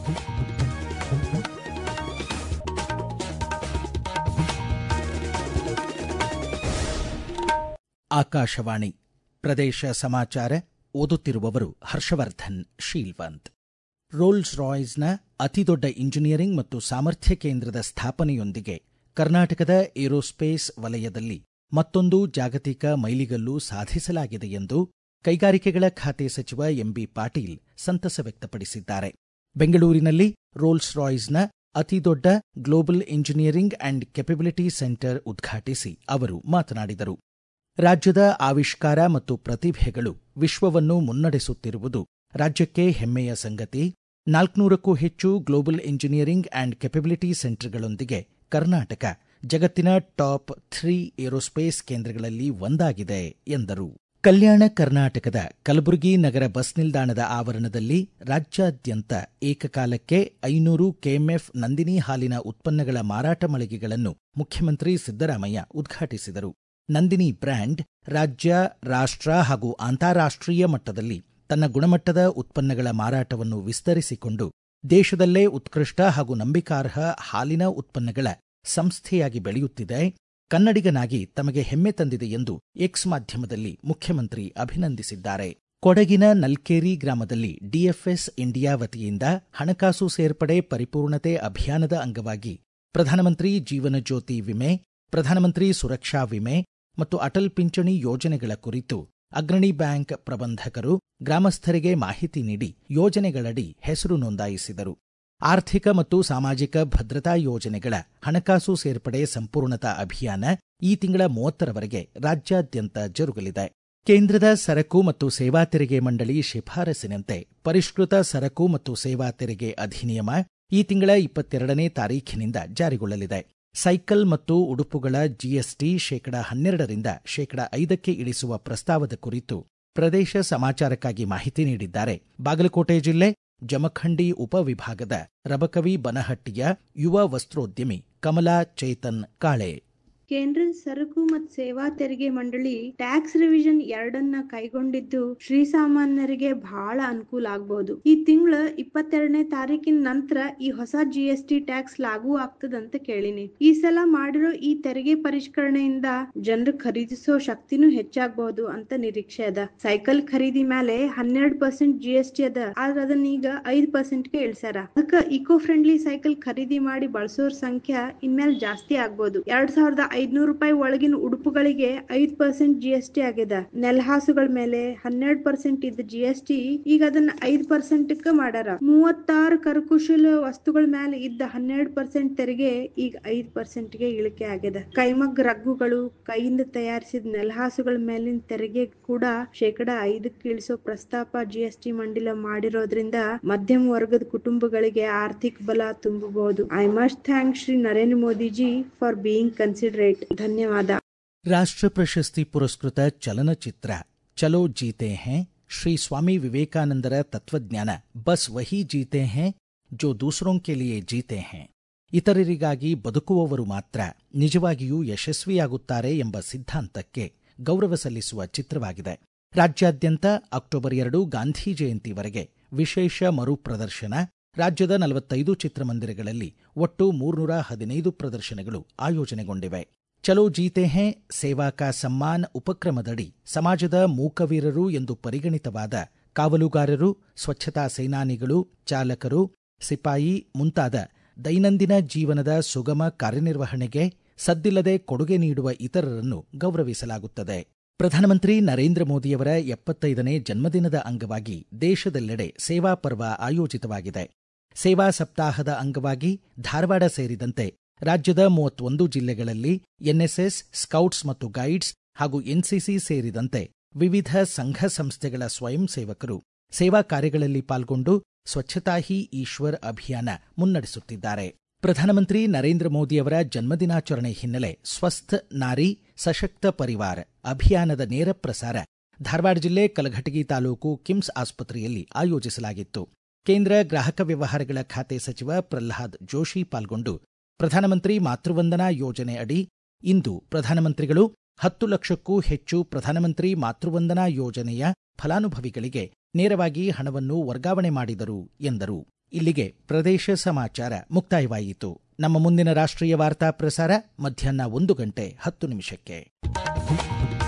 ಆಕಾಶವಾಣಿ ಪ್ರದೇಶ ಸಮಾಚಾರ ಓದುತ್ತಿರುವವರು ಹರ್ಷವರ್ಧನ್ ಶೀಲ್ವಂತ್ ರೋಲ್ಸ್ ರಾಯ್ಸ್ನ ಅತಿದೊಡ್ಡ ಇಂಜಿನಿಯರಿಂಗ್ ಮತ್ತು ಸಾಮರ್ಥ್ಯ ಕೇಂದ್ರದ ಸ್ಥಾಪನೆಯೊಂದಿಗೆ ಕರ್ನಾಟಕದ ಏರೋಸ್ಪೇಸ್ ವಲಯದಲ್ಲಿ ಮತ್ತೊಂದು ಜಾಗತಿಕ ಮೈಲಿಗಲ್ಲು ಸಾಧಿಸಲಾಗಿದೆ ಎಂದು ಕೈಗಾರಿಕೆಗಳ ಖಾತೆ ಸಚಿವ ಎಂಬಿ ಪಾಟೀಲ್ ಸಂತಸ ವ್ಯಕ್ತಪಡಿಸಿದ್ದಾರೆ ಬೆಂಗಳೂರಿನಲ್ಲಿ ರೋಲ್ಸ್ ರಾಯ್ಸ್ನ ಅತಿದೊಡ್ಡ global engineering and capability centre ಉದ್ಘಾಟಿಸಿ ಅವರು ಮಾತನಾಡಿದರು ರಾಜ್ಯದ ಆವಿಷ್ಕಾರ ಮತ್ತು ಪ್ರತಿಭೆಗಳು ವಿಶ್ವವನ್ನು ಮುನ್ನಡೆಸುತ್ತಿರುವುದು ರಾಜ್ಯಕ್ಕೆ ಹೆಮ್ಮೆಯ ಸಂಗತಿ ನಾಲ್ಕುನೂರಕ್ಕೂ ಹೆಚ್ಚು ಗ್ಲೋಬಲ್ ಇಂಜಿನಿಯರಿಂಗ್ ಅಂಡ್ ಕೆಪಬಿಲಿಟಿ ಸೆಂಟರ್ಗಳೊಂದಿಗೆ ಕರ್ನಾಟಕ ಜಗತ್ತಿನ ಟಾಪ್ ಥ್ರೀ ಏರೋಸ್ಪೇಸ್ ಕೇಂದ್ರಗಳಲ್ಲಿ ಒಂದಾಗಿದೆ ಎಂದರು ಕಲ್ಯಾಣ ಕರ್ನಾಟಕದ ಕಲಬುರಗಿ ನಗರ ಬಸ್ ನಿಲ್ದಾಣದ ಆವರಣದಲ್ಲಿ ರಾಜ್ಯಾದ್ಯಂತ ಏಕಕಾಲಕ್ಕೆ ಐನೂರು ಕೆಎಂಎಫ್ ನಂದಿನಿ ಹಾಲಿನ ಉತ್ಪನ್ನಗಳ ಮಾರಾಟ ಮಳಿಗೆಗಳನ್ನು ಮುಖ್ಯಮಂತ್ರಿ ಸಿದ್ದರಾಮಯ್ಯ ಉದ್ಘಾಟಿಸಿದರು ನಂದಿನಿ ಬ್ರ್ಯಾಂಡ್ ರಾಜ್ಯ ರಾಷ್ಟ್ರ ಹಾಗೂ ಅಂತಾರಾಷ್ಟ್ರೀಯ ಮಟ್ಟದಲ್ಲಿ ತನ್ನ ಗುಣಮಟ್ಟದ ಉತ್ಪನ್ನಗಳ ಮಾರಾಟವನ್ನು ವಿಸ್ತರಿಸಿಕೊಂಡು ದೇಶದಲ್ಲೇ ಉತ್ಕೃಷ್ಟ ಹಾಗೂ ನಂಬಿಕಾರ್ಹ ಹಾಲಿನ ಉತ್ಪನ್ನಗಳ ಸಂಸ್ಥೆಯಾಗಿ ಬೆಳೆಯುತ್ತಿದೆ ಕನ್ನಡಿಗನಾಗಿ ತಮಗೆ ಹೆಮ್ಮೆ ತಂದಿದೆ ಎಂದು ಎಕ್ಸ್ ಮಾಧ್ಯಮದಲ್ಲಿ ಮುಖ್ಯಮಂತ್ರಿ ಅಭಿನಂದಿಸಿದ್ದಾರೆ ಕೊಡಗಿನ ನಲ್ಕೇರಿ ಗ್ರಾಮದಲ್ಲಿ ಡಿಎಫ್ಎಸ್ ಇಂಡಿಯಾ ವತಿಯಿಂದ ಹಣಕಾಸು ಸೇರ್ಪಡೆ ಪರಿಪೂರ್ಣತೆ ಅಭಿಯಾನದ ಅಂಗವಾಗಿ ಪ್ರಧಾನಮಂತ್ರಿ ಜೀವನ ಜ್ಯೋತಿ ವಿಮೆ ಪ್ರಧಾನಮಂತ್ರಿ ಸುರಕ್ಷಾ ವಿಮೆ ಮತ್ತು ಅಟಲ್ ಪಿಂಚಣಿ ಯೋಜನೆಗಳ ಕುರಿತು ಅಗ್ರಣಿ ಬ್ಯಾಂಕ್ ಪ್ರಬಂಧಕರು ಗ್ರಾಮಸ್ಥರಿಗೆ ಮಾಹಿತಿ ನೀಡಿ ಯೋಜನೆಗಳಡಿ ಹೆಸರು ನೋಂದಾಯಿಸಿದರು ಆರ್ಥಿಕ ಮತ್ತು ಸಾಮಾಜಿಕ ಭದ್ರತಾ ಯೋಜನೆಗಳ ಹಣಕಾಸು ಸೇರ್ಪಡೆ ಸಂಪೂರ್ಣತಾ ಅಭಿಯಾನ ಈ ತಿಂಗಳ ಮೂವತ್ತರವರೆಗೆ ರಾಜ್ಯಾದ್ಯಂತ ಜರುಗಲಿದೆ ಕೇಂದ್ರದ ಸರಕು ಮತ್ತು ಸೇವಾ ತೆರಿಗೆ ಮಂಡಳಿ ಶಿಫಾರಸಿನಂತೆ ಪರಿಷ್ಕೃತ ಸರಕು ಮತ್ತು ಸೇವಾ ತೆರಿಗೆ ಅಧಿನಿಯಮ ಈ ತಿಂಗಳ ಇಪ್ಪತ್ತೆರಡನೇ ತಾರೀಖಿನಿಂದ ಜಾರಿಗೊಳ್ಳಲಿದೆ ಸೈಕಲ್ ಮತ್ತು ಉಡುಪುಗಳ ಜಿಎಸ್ಟಿ ಶೇಕಡ ಹನ್ನೆರಡರಿಂದ ಶೇಕಡ ಐದಕ್ಕೆ ಇಳಿಸುವ ಪ್ರಸ್ತಾವದ ಕುರಿತು ಪ್ರದೇಶ ಸಮಾಚಾರಕ್ಕಾಗಿ ಮಾಹಿತಿ ನೀಡಿದ್ದಾರೆ ಬಾಗಲಕೋಟೆ ಜಿಲ್ಲೆ ಜಮಖಂಡಿ ಉಪವಿಭಾಗದ ರಬಕವಿ ಬನಹಟ್ಟಿಯ ಯುವ ವಸ್ತ್ರೋದ್ಯಮಿ ಕಮಲಾ ಚೇತನ್ ಕಾಳೆ ಕೇಂದ್ರ ಸರಕು ಮತ್ತು ಸೇವಾ ತೆರಿಗೆ ಮಂಡಳಿ ಟ್ಯಾಕ್ಸ್ ರಿವಿಷನ್ ಎರಡನ್ನ ಕೈಗೊಂಡಿದ್ದು ಶ್ರೀಸಾಮಾನ್ಯರಿಗೆ ಬಹಳ ಅನುಕೂಲ ಆಗಬಹುದು ಈ ತಿಂಗಳ ಇಪ್ಪತ್ತೆರಡನೇ ತಾರೀಕಿನ ನಂತರ ಈ ಹೊಸ ಜಿ ಎಸ್ ಟಿ ಟ್ಯಾಕ್ಸ್ ಲಾಗೂ ಆಗ್ತದಂತ ಕೇಳಿನಿ ಈ ಸಲ ಮಾಡಿರೋ ಈ ತೆರಿಗೆ ಪರಿಷ್ಕರಣೆಯಿಂದ ಜನರು ಖರೀದಿಸೋ ಶಕ್ತಿನೂ ಹೆಚ್ಚಾಗಬಹುದು ಅಂತ ನಿರೀಕ್ಷೆ ಅದ ಸೈಕಲ್ ಖರೀದಿ ಮೇಲೆ ಹನ್ನೆರಡು ಪರ್ಸೆಂಟ್ ಜಿ ಎಸ್ ಟಿ ಅದ ಆದ್ರೆ ಅದನ್ನ ಈಗ ಐದ್ ಪರ್ಸೆಂಟ್ ಗೆ ಇಳಿಸ್ಯಾರ ಅದಕ್ಕ ಇಕೋ ಫ್ರೆಂಡ್ಲಿ ಸೈಕಲ್ ಖರೀದಿ ಮಾಡಿ ಬಳಸೋರ್ ಸಂಖ್ಯೆ ಇನ್ಮೇಲೆ ಜಾಸ್ತಿ ಆಗ್ಬೋದು ಎರಡ್ ಸಾವಿರದ ಐದ್ನೂರು ರೂಪಾಯಿ ಒಳಗಿನ ಉಡುಪುಗಳಿಗೆ ಐದ್ ಪರ್ಸೆಂಟ್ ಜಿ ಎಸ್ ಟಿ ಆಗಿದೆ ನೆಲಹಾಸುಗಳ ಮೇಲೆ ಹನ್ನೆರಡು ಪರ್ಸೆಂಟ್ ಇದ್ದ ಜಿ ಎಸ್ ಟಿ ಈಗ ಅದನ್ನ ಐದ್ ಪರ್ಸೆಂಟ್ ಮಾಡ್ಯಾರ ಮೂವತ್ತಾರು ಕರಕುಶಲ ವಸ್ತುಗಳ ಮೇಲೆ ಇದ್ದ ಹನ್ನೆರಡು ಪರ್ಸೆಂಟ್ ತೆರಿಗೆ ಈಗ ಐದ್ ಪರ್ಸೆಂಟ್ ಗೆ ಇಳಿಕೆ ಆಗಿದೆ ಕೈಮಗ್ಗ ರಗ್ಗುಗಳು ಕೈಯಿಂದ ತಯಾರಿಸಿದ ನೆಲಹಾಸುಗಳ ಮೇಲಿನ ತೆರಿಗೆ ಕೂಡ ಶೇಕಡ ಐದಕ್ಕೆ ಇಳಿಸೋ ಪ್ರಸ್ತಾಪ ಜಿ ಎಸ್ ಟಿ ಮಂಡಲ ಮಾಡಿರೋದ್ರಿಂದ ಮಧ್ಯಮ ವರ್ಗದ ಕುಟುಂಬಗಳಿಗೆ ಆರ್ಥಿಕ ಬಲ ತುಂಬಬಹುದು I must thank Shri Narendra Modiji for being considerate ಧನ್ಯವಾದ ರಾಷ್ಟ್ರ ಪ್ರಶಸ್ತಿ ಪುರಸ್ಕೃತ ಚಲನಚಿತ್ರ ಚಲೋ ಜೀತೆ ಹೇ ಶ್ರೀ ಸ್ವಾಮಿ ವಿವೇಕಾನಂದರ ತತ್ವಜ್ಞಾನ ಬಸ್ ವಹಿ ಜೀತೆ ಹೇ ಜೋ ದೂಸರೋಂ ಕೆ ಲಿಯೇ ಜೀತೆ ಹೇ ಇತರರಿಗಾಗಿ ಬದುಕುವವರು ಮಾತ್ರ ನಿಜವಾಗಿಯೂ ಯಶಸ್ವಿಯಾಗುತ್ತಾರೆ ಎಂಬ ಸಿದ್ಧಾಂತಕ್ಕೆ ಗೌರವ ಸಲ್ಲಿಸುವ ಚಿತ್ರವಾಗಿದೆ ರಾಜ್ಯಾದ್ಯಂತ ಅಕ್ಟೋಬರ್ ಎರಡು ಗಾಂಧಿ ಜಯಂತಿವರೆಗೆ ವಿಶೇಷ ಮರು ಪ್ರದರ್ಶನ ರಾಜ್ಯದ ನಲವತ್ತೈದು ಚಿತ್ರಮಂದಿರಗಳಲ್ಲಿ ಒಟ್ಟು ಮೂರ್ನೂರ ಹದಿನೈದು ಪ್ರದರ್ಶನಗಳು ಆಯೋಜನೆಗೊಂಡಿವೆ ಚಲೋ ಜೀತೆ ಹೇ ಸೇವಾ ಕಾ ಸಮ್ಮಾನ್ ಉಪಕ್ರಮದಡಿ ಸಮಾಜದ ಮೂಕವೀರರು ಎಂದು ಪರಿಗಣಿತವಾದ ಕಾವಲುಗಾರರು ಸ್ವಚ್ಛತಾ ಸೇನಾನಿಗಳು ಚಾಲಕರು ಸಿಪಾಯಿ ಮುಂತಾದ ದೈನಂದಿನ ಜೀವನದ ಸುಗಮ ಕಾರ್ಯನಿರ್ವಹಣೆಗೆ ಸದ್ದಿಲ್ಲದೆ ಕೊಡುಗೆ ನೀಡುವ ಇತರರನ್ನು ಗೌರವಿಸಲಾಗುತ್ತದೆ ಪ್ರಧಾನಮಂತ್ರಿ ನರೇಂದ್ರ ಮೋದಿಯವರ ಎಪ್ಪತ್ತೈದನೇ ಜನ್ಮದಿನದ ಅಂಗವಾಗಿ ದೇಶದೆಲ್ಲೆಡೆ ಸೇವಾ ಪರ್ವ ಆಯೋಜಿತವಾಗಿದೆ ಸೇವಾ ಸಪ್ತಾಹದ ಅಂಗವಾಗಿ ಧಾರವಾಡ ಸೇರಿದಂತೆ ರಾಜ್ಯದ ಮೂವತ್ತೊಂದು ಜಿಲ್ಲೆಗಳಲ್ಲಿ ಎನ್ಎಸ್ಎಸ್ ಸ್ಕೌಟ್ಸ್ ಮತ್ತು ಗೈಡ್ಸ್ ಹಾಗೂ ಎನ್ಸಿಸಿ ಸೇರಿದಂತೆ ವಿವಿಧ ಸಂಘ ಸಂಸ್ಥೆಗಳ ಸ್ವಯಂ ಸೇವಕರು ಸೇವಾ ಕಾರ್ಯಗಳಲ್ಲಿ ಪಾಲ್ಗೊಂಡು ಸ್ವಚ್ಛತಾ ಹಿ ಈಶ್ವರ್ ಅಭಿಯಾನ ಮುನ್ನಡೆಸುತ್ತಿದ್ದಾರೆ ಪ್ರಧಾನಮಂತ್ರಿ ನರೇಂದ್ರ ಮೋದಿಯವರ ಜನ್ಮದಿನಾಚರಣೆ ಹಿನ್ನೆಲೆ ಸ್ವಸ್ಥ ನಾರಿ ಸಶಕ್ತ ಪರಿವಾರ ಅಭಿಯಾನದ ನೇರ ಪ್ರಸಾರ ಧಾರವಾಡ ಜಿಲ್ಲೆ ಕಲಘಟಗಿ ತಾಲೂಕು ಕಿಮ್ಸ್ ಆಸ್ಪತ್ರೆಯಲ್ಲಿ ಆಯೋಜಿಸಲಾಗಿತ್ತು ಕೇಂದ್ರ ಗ್ರಾಹಕ ವ್ಯವಹಾರಗಳ ಖಾತೆ ಸಚಿವ ಪ್ರಹ್ಲಾದ್ ಜೋಶಿ ಪಾಲ್ಗೊಂಡು ಪ್ರಧಾನಮಂತ್ರಿ ಮಾತೃವಂದನಾ ಯೋಜನೆ ಅಡಿ ಇಂದು ಪ್ರಧಾನಮಂತ್ರಿಗಳು ಹತ್ತು ಲಕ್ಷಕ್ಕೂ ಹೆಚ್ಚು ಪ್ರಧಾನಮಂತ್ರಿ ಮಾತೃವಂದನಾ ಯೋಜನೆಯ ಫಲಾನುಭವಿಗಳಿಗೆ ನೇರವಾಗಿ ಹಣವನ್ನು ವರ್ಗಾವಣೆ ಮಾಡಿದರು ಎಂದರು ಇಲ್ಲಿಗೆ ಪ್ರದೇಶ ಸಮಾಚಾರ ಮುಕ್ತಾಯವಾಯಿತು ನಮ್ಮ ಮುಂದಿನ ರಾಷ್ಟ್ರೀಯ ವಾರ್ತಾ ಪ್ರಸಾರ ಮಧ್ಯಾಹ್ನ ಒಂದು ಗಂಟೆ ಹತ್ತು ನಿಮಿಷಕ್ಕೆ